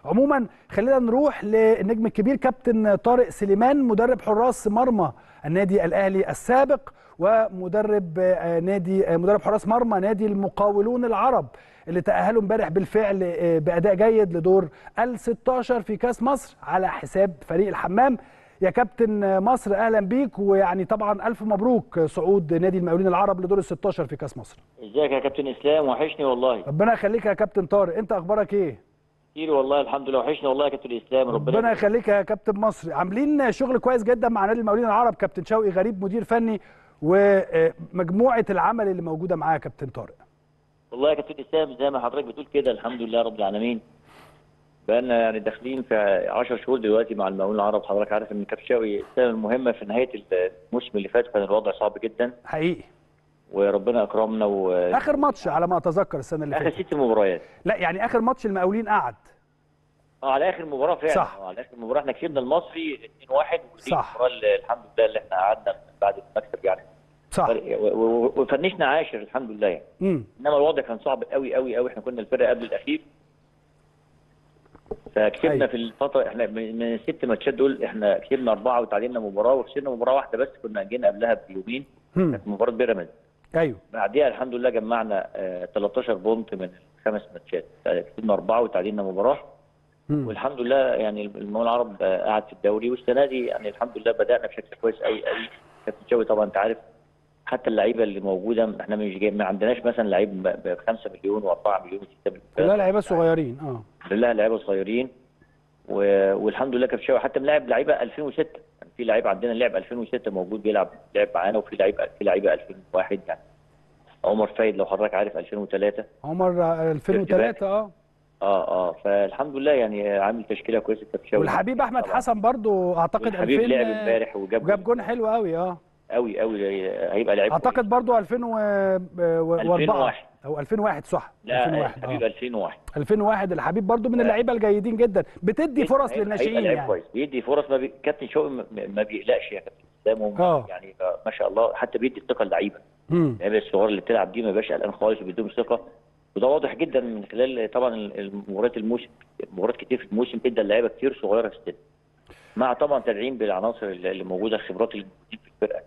عموما خلينا نروح للنجم الكبير كابتن طارق سليمان مدرب حراس مرمى النادي الاهلي السابق ومدرب نادي مدرب حراس مرمى نادي المقاولون العرب اللي تأهلوا امبارح بالفعل بأداء جيد لدور ال 16 في كأس مصر على حساب فريق الحمام يا كابتن مصر اهلا بيك ويعني طبعا الف مبروك صعود نادي المقاولين العرب لدور ال 16 في كاس مصر. ازيك يا كابتن اسلام وحشني والله. ربنا يخليك يا كابتن طارق انت اخبارك ايه؟ كتير والله الحمد لله وحشني والله يا كابتن اسلام ربنا, ربنا يخليك يا كابتن مصر عاملين شغل كويس جدا مع نادي المقاولين العرب كابتن شوقي غريب مدير فني ومجموعه العمل اللي موجوده معاه يا كابتن طارق. والله يا كابتن اسلام زي ما حضرتك بتقول كده الحمد لله رب العالمين. بقالنا يعني داخلين في 10 شهور دلوقتي مع المقاولين العرب حضرتك عارف ان كابتن شوقي السنه المهمه في نهايه الموسم اللي فات كان الوضع صعب جدا حقيقي وربنا اكرمنا و اخر ماتش على ما اتذكر السنه اللي فاتت اخر ست مباريات لا يعني اخر ماتش المقاولين قعد اه على اخر مباراه فعلا صح على اخر مباراه احنا كسبنا المصري 2-1 ودي صح المباراه الحمد لله اللي احنا قعدنا بعد المكسب يعني صح وفنشنا عاشر الحمد لله يعني امم انما الوضع كان صعب قوي قوي قوي احنا كنا الفرقه قبل الاخير فكسبنا أيوة. في الفتره احنا من الست ماتشات دول احنا كسبنا اربعه وتعادلنا مباراه وخسرنا مباراه واحده بس كنا جينا قبلها بيومين كانت مباراه بيراميدز ايوه بعديها الحمد لله جمعنا آه 13 بونت من الخمس ماتشات كسبنا اربعه وتعادلنا مباراه مم. والحمد لله يعني المقاولون العرب آه قعد في الدوري والسنه دي يعني الحمد لله بدانا بشكل كويس قوي قوي كابتن شوقي طبعا انت عارف حتى اللعيبه اللي موجوده احنا مش جاي ما عندناش مثلا لعيب ب 5 مليون و4 مليون و6 مليون كلها لعيبه صغيرين اه كلها لعيبه صغيرين و... والحمد لله كابتن شوقي حتى ملاعب لعيبه 2006 يعني في لعيب عندنا لعب 2006 موجود بيلعب لعب معانا وفي لعيب في لعيبه 2001 يعني عمر فايد لو حضرتك عارف 2003 عمر 2003 اه اه اه فالحمد لله يعني عامل تشكيله كويسه كابتن شوقي والحبيب احمد طبعا. حسن برضو اعتقد 2000 الحبيب لعب امبارح وجاب وجاب جون حلو قوي اه قوي قوي هيبقى لعيب اعتقد برضو 2004 2001 او 2001 صح لا 2001 الحبيب 2001 2001 الحبيب برضو من اللعيبه الجيدين جدا بتدي فرص للناشئين يعني كويس بيدي فرص ما بي... كابتن شوقي ما بيقلقش يا كابتن اسلام يعني ما شاء الله حتى بيدي الثقه للعيبه اللعيبه الصغار اللي بتلعب دي ما بيبقاش قلقان خالص وبيديهم ثقه وده واضح جدا من خلال طبعا المباريات الموسم مباريات كتير في الموسم ادى اللعيبه كتير صغيره في السن مع طبعا تدعيم بالعناصر اللي موجوده الخبرات اللي موجودين في الفرقه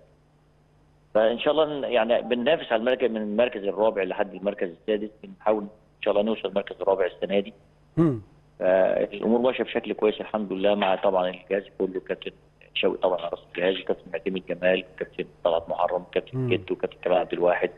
فان شاء الله يعني بننافس على المركز من المركز الرابع لحد المركز السادس بنحاول ان شاء الله نوصل المركز الرابع السنه دي امم الامور ماشيه بشكل كويس الحمد لله مع طبعا الجهاز كله كابتن شوقي طبعا على راس الجهاز كابتن معتمد جمال كابتن طلعت محرم كابتن جد وكابتن كمال عبد الواحد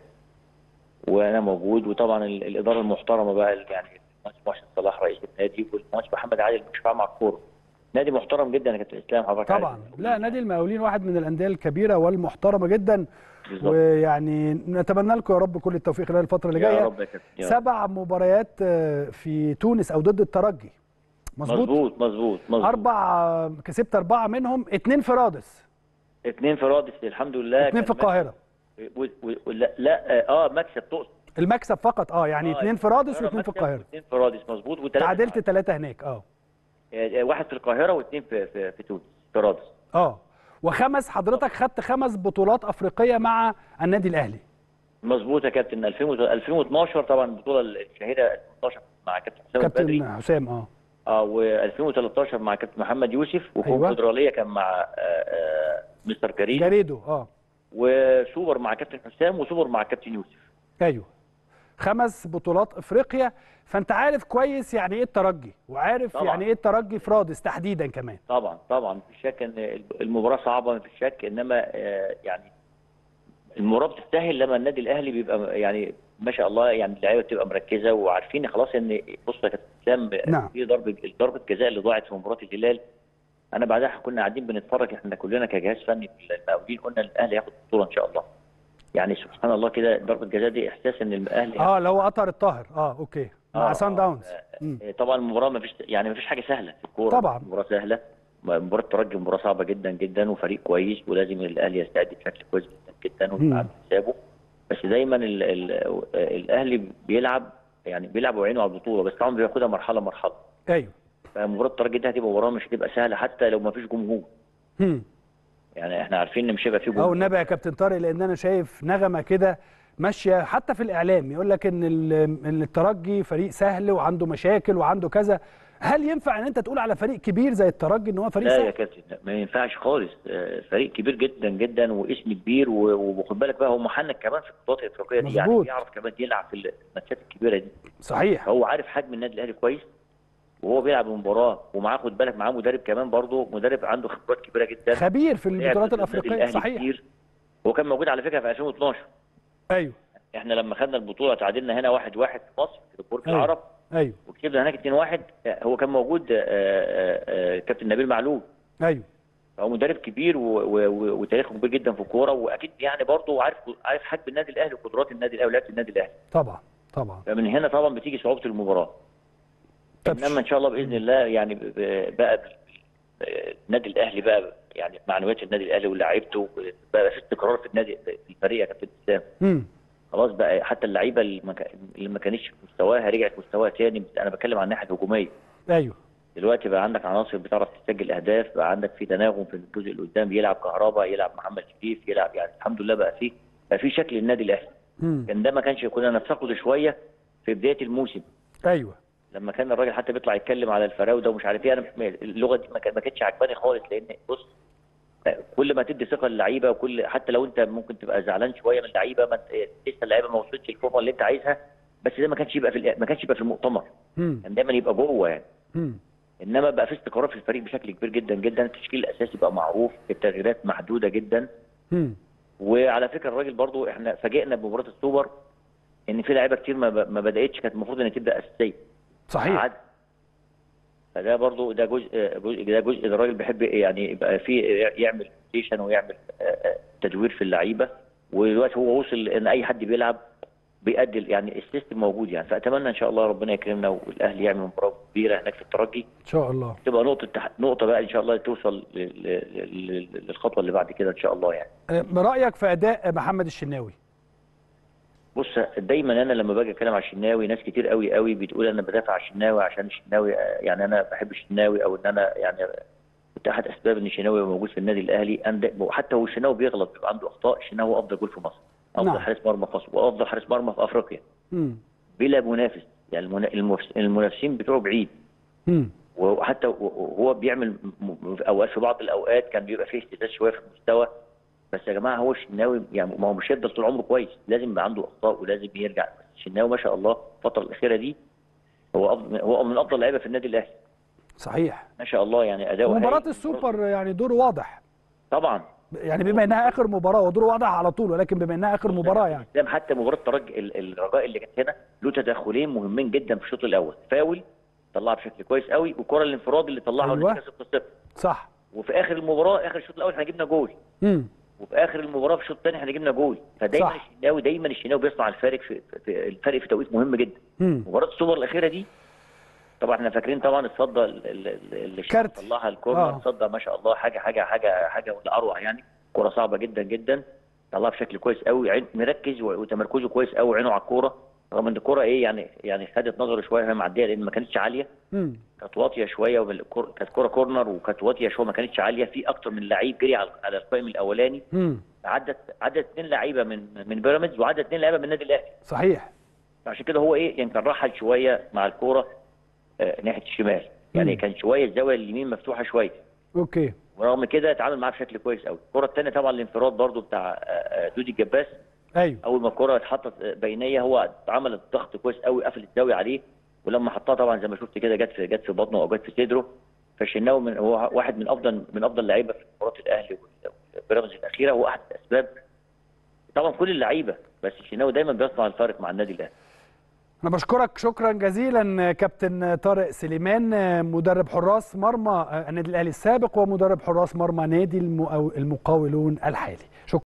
وانا موجود وطبعا الاداره المحترمه بقى يعني المهندس محسن صلاح رئيس النادي والمهندس محمد عادل المشرف مع الكوره نادي محترم جدا يا كابتن اسلام حضرتك طبعا لا نادي المقاولين واحد من الانديه الكبيره والمحترمه جدا بالزبط. ويعني نتمنى لكم يا رب كل التوفيق خلال الفتره اللي جايه يا رب يا كابتن سبع مباريات في تونس او ضد الترجي مظبوط مظبوط مظبوط مظبوط اربع كسبت اربعه منهم اثنين في رادس اثنين في رادس الحمد لله اثنين في القاهره و... و... لا لا اه مكسب تقصد المكسب فقط اه يعني اثنين آه في رادس واثنين في القاهره اثنين في رادس مظبوط وثلاثه تعادلت ثلاثه هناك اه واحد في القاهره واثنين في في, في تونس في رادس اه وخمس حضرتك خدت خمس بطولات افريقيه مع النادي الاهلي مظبوط يا كابتن 2012 طبعا البطوله الشهيره 2012 مع كابتن حسام البدري كابتن حسام اه اه و2013 مع كابتن محمد يوسف وكونفدراليه أيوة. كان مع آآ آآ مستر جريدو جريدو اه وسوبر مع كابتن حسام وسوبر مع كابتن يوسف ايوه خمس بطولات افريقيا فانت عارف كويس يعني ايه الترجي وعارف طبعا. يعني ايه الترجي في رادس تحديدا كمان طبعا طبعا في شك ان المباراه صعبه في شك انما يعني المباراه بتستاهل لما النادي الاهلي بيبقى يعني ما شاء الله يعني اللعيبه بتبقى مركزه وعارفين خلاص ان بص يا كابتن اسلام نعم. في ضربه ضربه جزاء اللي ضاعت في مباراه الهلال انا بعدها كنا قاعدين بنتفرج احنا كلنا كجهاز فني في المقاولين قلنا الاهلي هياخد البطوله ان شاء الله يعني سبحان الله كده ضربه جزاء دي احساس ان الاهلي اه اللي هو قطر الطاهر اه اوكي مع آه سان داونز آه طبعا المباراه ما فيش يعني ما فيش حاجه سهله في الكوره طبعا مباراه سهله مباراه الترجي مباراه صعبه جدا جدا وفريق كويس ولازم الاهلي يستعد بشكل كويس جدا جدا ويبقى حسابه بس دايما ال ال الاهلي بيلعب يعني بيلعب وعينه على البطوله بس طبعا بياخدها مرحله مرحله ايوه فمباراه الترجي دي هتبقى مباراه مش هتبقى سهله حتى لو ما فيش جمهور هم. يعني احنا عارفين ان مش هيبقى في جمهور او النبي يا كابتن طارق لان انا شايف نغمه كده ماشيه حتى في الاعلام يقول لك ان ان الترجي فريق سهل وعنده مشاكل وعنده كذا هل ينفع ان انت تقول على فريق كبير زي الترجي ان هو فريق لا سهل؟ يا كابتن ما ينفعش خالص فريق كبير جدا جدا واسم كبير وخد بالك بقى هو محنك كمان في البطولات الافريقيه دي يعني بيعرف كمان يلعب في الماتشات الكبيره دي صحيح هو عارف حجم النادي الاهلي كويس وهو بيلعب المباراه ومعاه خد بالك معاه مدرب كمان برضه مدرب عنده خبرات كبيره جدا خبير في البطولات الافريقيه صحيح كتير. هو كان موجود على فكره في 2012 ايوه احنا لما خدنا البطوله تعادلنا هنا 1-1 واحد واحد في مصر في برج أيوة. العرب ايوه وكسبنا هناك 2-1 هو كان موجود كابتن نبيل معلول ايوه هو مدرب كبير وتاريخه كبير جدا في الكوره واكيد يعني برضه عارف عارف حجم النادي الاهلي وقدرات النادي الاهلي ولعبه النادي الاهلي طبعا طبعا فمن هنا طبعا بتيجي صعوبه المباراه انما ان شاء الله باذن الله يعني بقى النادي الاهلي بقى يعني معنويات النادي الاهلي ولاعيبته بقى في استقرار في النادي في الفريق يا كابتن اسلام خلاص بقى حتى اللعيبه اللي ما كانتش في مستواها رجعت مستواها تاني انا بتكلم عن الناحيه الهجوميه ايوه دلوقتي بقى عندك عناصر بتعرف تسجل اهداف بقى عندك في تناغم في الجزء اللي قدام يلعب كهربا يلعب محمد شريف يلعب يعني الحمد لله بقى في بقى في شكل النادي الاهلي كان ده ما كانش كنا نفتقده شويه في بدايه الموسم ايوه لما كان الراجل حتى بيطلع يتكلم على الفراوده ومش عارف ايه انا اللغه دي ما كانتش عجباني خالص لان بص كل ما تدي ثقه للعيبه وكل حتى لو انت ممكن تبقى زعلان شويه من اللعيبه ما لسه اللعيبه ما وصلتش الفورمه اللي انت عايزها بس ده ما كانش يبقى في ما كانش يبقى في المؤتمر كان دايما يبقى جوه يعني مم. انما بقى في استقرار في الفريق بشكل كبير جدا جدا التشكيل الاساسي بقى معروف التغييرات محدوده جدا مم. وعلى فكره الراجل برضو احنا فاجئنا بمباراه السوبر ان في لعيبه كتير ما, ما بداتش كانت المفروض ان تبدا اساسيه صحيح عاد. فده برضو ده جزء جزء ده جزء الراجل بيحب يعني يبقى في يعمل ستيشن ويعمل تدوير في اللعيبه ودلوقتي هو وصل ان اي حد بيلعب بيأدي يعني السيستم موجود يعني فاتمنى ان شاء الله ربنا يكرمنا والاهلي يعمل مباراه كبيره هناك في الترجي ان شاء الله تبقى نقطه تح... نقطه بقى ان شاء الله توصل للخطوه اللي بعد كده ان شاء الله يعني رايك في اداء محمد الشناوي بص دايما انا لما باجي اتكلم على الشناوي ناس كتير قوي قوي بتقول انا بدافع على الشناوي عشان الشناوي يعني انا بحب الشناوي او ان انا يعني كنت احد اسباب ان الشناوي موجود في النادي الاهلي وحتى هو الشناوي بيغلط بيبقى عنده اخطاء الشناوي افضل جول في مصر افضل نعم. حارس مرمى في مصر وافضل حارس مرمى في افريقيا مم. بلا منافس يعني المنافسين بتوعه بعيد مم. وحتى هو بيعمل اوقات في بعض الاوقات كان بيبقى فيه اهتزاز شويه في المستوى بس يا جماعه هو الشناوي يعني ما هو مش هيفضل طول عمره كويس لازم يبقى عنده اخطاء ولازم يرجع بس الشناوي ما شاء الله الفتره الاخيره دي هو أفضل هو من افضل لعيبه في النادي الاهلي صحيح ما شاء الله يعني اداؤه مباراه السوبر يعني دوره واضح طبعا يعني بما انها اخر مباراه ودوره واضح على طول ولكن بما انها اخر مباراه يعني قدام حتى مباراه الترجي الرجاء اللي كانت هنا له تدخلين مهمين جدا في الشوط الاول فاول طلعها بشكل كويس قوي والكره الانفراد اللي طلعها أيوة. 0-0 صح وفي اخر المباراه اخر الشوط الاول احنا جبنا جول امم وفي اخر المباراه في الشوط الثاني احنا جبنا جول فدايما صح. الشناوي دايما الشناوي بيصنع الفارق في, في الفرق في توقيت مهم جدا امم مباراه السوبر الاخيره دي طبعا احنا فاكرين طبعا الصده اللي كارت. طلعها الكورنر آه. صده ما شاء الله حاجه حاجه حاجه حاجه ولا اروع يعني كره صعبه جدا جدا طلعها بشكل كويس قوي عين مركز وتمركزه كويس قوي عينه على الكوره رغم ان الكوره ايه يعني يعني خدت نظره شويه وهي معديه لان ما كانتش عاليه امم كانت واطيه شويه وبالكرة- كانت كوره كورنر وكانت واطيه شويه ما كانتش عاليه في اكتر من لعيب جري على على القائم الاولاني امم عدت عدت اثنين لعيبه من من بيراميدز وعدت اثنين لعيبه من النادي الاهلي صحيح فعشان كده هو ايه يعني كان رحل شويه مع الكوره آه، ناحيه الشمال يعني مم. كان شويه الزاويه اليمين مفتوحه شويه اوكي ورغم كده اتعامل معاه بشكل كويس قوي الكره الثانيه طبعا الانفراد برضو بتاع آه، آه، دودي الجباس ايوه اول ما الكره اتحطت آه، بينيه هو عمل الضغط كويس قوي قفل الزاويه عليه ولما حطها طبعا زي ما شفت كده جت في جت في بطنه او جت في صدره فالشناوي من هو واحد من افضل من افضل اللعيبه في مباراه الاهلي وبيراميدز الاخيره هو احد الاسباب طبعا كل اللعيبه بس الشناوي دايما بيصنع الفارق مع النادي الاهلي انا بشكرك شكرا جزيلا كابتن طارق سليمان مدرب حراس مرمى النادي الاهلي السابق ومدرب حراس مرمى نادي المقاولون الحالي شكرا